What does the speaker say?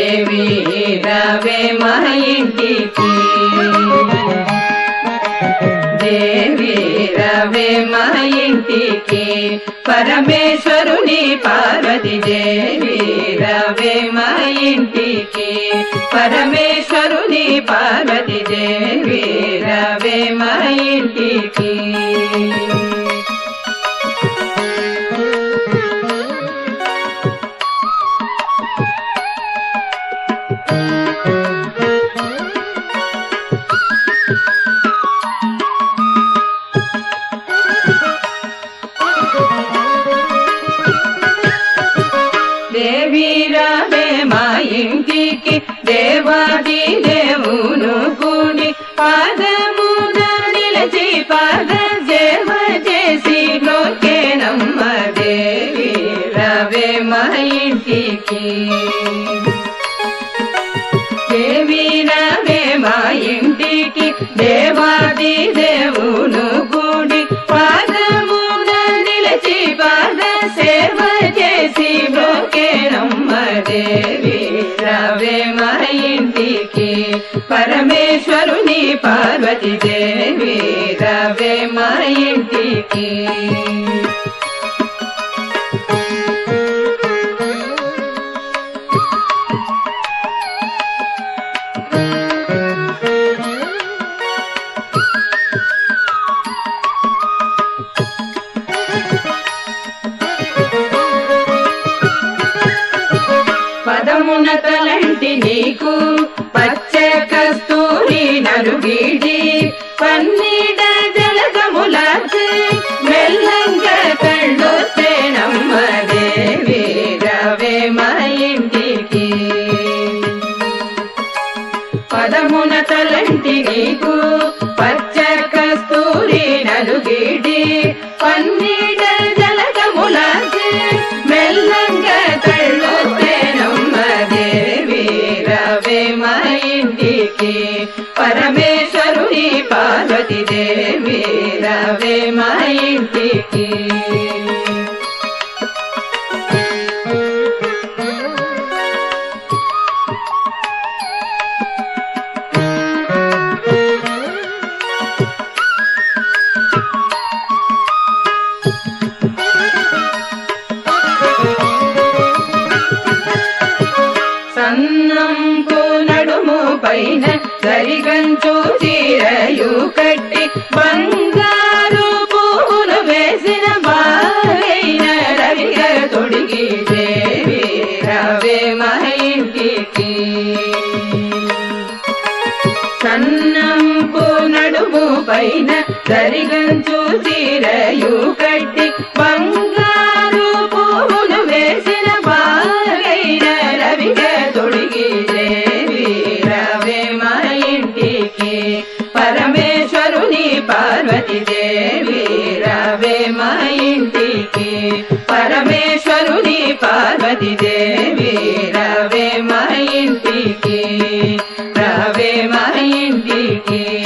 దేవి రవే మా ఇంటికి దేవి రవే మా ఇంటికి పరమేశ్వరుని పార్వతి దేవి రవే మా ఇంటికి పరమేశ్వరుని పార్వతి దేవి రవే మా ఇంటికి దేవి రావే మా ఇంటికి దేవాది దేవును కూడి పాదమున నిలచి పాద సేవ చేసి లోకేనమ్మ దేవి రవే మా ఇంటికి దేవి రవే మా ఇంటికి దేవాది దేవును కూడి పాదమున నిలచి పాద సేవ చేసి బ్రోకేనమ్మ దేవి రవే మా ఇంటికి పరమేశ్వరుని పార్వతి దేవి రవే మా ఇంటికి పదమున తలంటి నీకు పచ్చ కస్తూరి నలుగిడి పన్నీడ జలగములాచి మెల్లంగా కళ్ళొత్తేనమ్మ దేవి రవే మా ఇంటికి పదమున తలంటి నీకు పచ్చ కస్తూరి నలుగిడి పన్నీడ జలగములాచి మెల్లంగా తళ్ళొత్తేనమ్మ దేవి రవే మా ఇంటికి పరమేశ్వరుని పార్వతి దేవి రవే మా ఇంటికి సన్నంకు నడుము పైన సరిగంచు చీరయు కట్టి బంగారు పువ్వులు వేసిన బాలైన రవిగ తొడిగి దేవి రవే మా ఇంటికి సన్నంపు నడుము పైన సరిగంచు చీరయు కట్టి బంగారు పువ్వులు వేసిన బాలైన రవిగ తొడిగి దేవి రవే మా ఇంటికి పరమేశ్వరుని పార్వతి దేవి రవే మా ఇంటికి పరమేశ్వరుని పార్వతి దేవి రవే మా ఇంటికి రవే మా ఇంటికి